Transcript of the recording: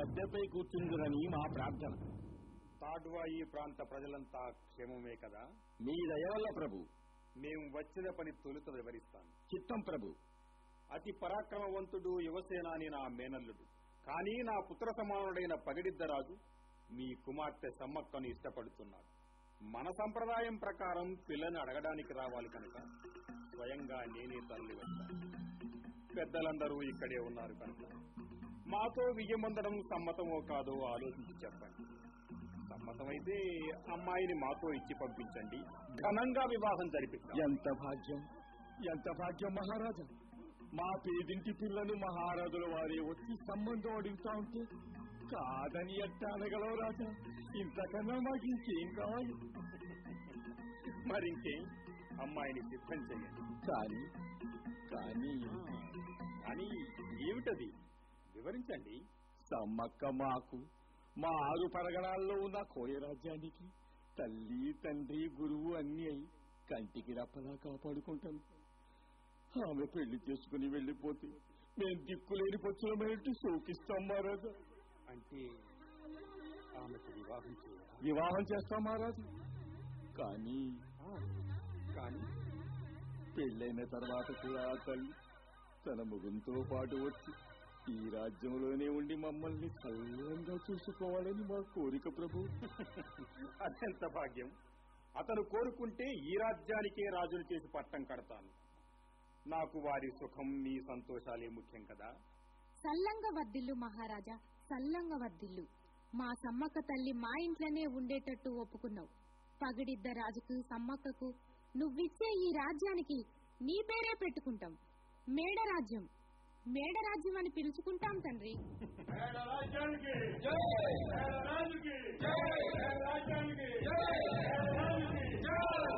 గద్దెపై కూర్చుందురని మా ప్రార్థన తాడ్వాయి ప్రాంత ప్రజలంతా క్షేమమే కదా మీ దయ వల్ల ప్రభు మేము వచ్చిన పని తొలుత వివరిస్తాను చిత్తం ప్రభు అతి పరాక్రమవంతుడు యువసేనాని నా మేనల్లుడు కానీ నా పుత్ర సమానుడైన పగిడిద్దరాజు మీ కుమార్తె సమ్మక్కను ఇష్టపడుతున్నాడు మన సంప్రదాయం ప్రకారం పిల్లని అడగడానికి రావాలి కనుక స్వయంగా నేనే తరలి వచ్చాను పెద్దలందరూ ఇక్కడే ఉన్నారు కనుక మాతో విజయమందడం సమ్మతమో కాదో ఆలోచించి చెప్పండి సమ్మతమైతే అమ్మాయిని మాతో ఇచ్చి పంపించండి ఘనంగా వివాహం జరిపిస్తాం ఎంత భాగ్యం ఎంత భాగ్యం మహారాజా మా పేదింటి పిల్లను మహారాజుల వారే వచ్చి సంబంధం అడుగుతా ఉంటే కాదని ఎట్ట అనగలవు రాజా ఇంతకన్నా మాకు ఇంకేం కావాలి మరింకేం అమ్మాయిని సిద్ధం చేయండి కానీ కానీ అని ఏమిటది వివరించండి సమ్మక్క మాకు మా ఆరు పరగణాల్లో ఉన్న కోయ రాజ్యానికి తల్లి తండ్రి గురువు అన్ని అయి కంటికి రప్పలా కాపాడుకుంటాం ఆమె పెళ్లి చేసుకుని వెళ్ళిపోతే మేము దిక్కులేని పచ్చులమైనట్టు శోకిస్తాం మహారాజా అంటే ఆమెకు వివాహం చేయాలా వివాహం చేస్తాం మహారాజా కానీ ఆ, కానీ పెళ్ళైన తర్వాత కూడా ఆ తల్లి తన ముఖంతో పాటు వచ్చి ఈ రాజ్యంలోనే ఉండి మమ్మల్ని సల్లంగా చూసుకోవాలని మా కోరిక ప్రభు అత్యంత భాగ్యం అతను కోరుకుంటే ఈ రాజ్యానికే రాజును చేసి పట్టం కడతాను నాకు వారి సుఖం మీ సంతోషాలే ముఖ్యం కదా సల్లంగా వర్ధిల్లు మహారాజా సల్లంగా వర్ధిల్లు మా సమ్మక్క తల్లి మా ఇంట్లోనే ఉండేటట్టు ఒప్పుకున్నావు పగిడిద్ద రాజుకు సమ్మక్కకు నువ్విచ్చే ఈ రాజ్యానికి నీ పేరే పెట్టుకుంటాం మేడరాజ్యం మేడరాజ్యం అని పిలుచుకుంటాం తండ్రి జై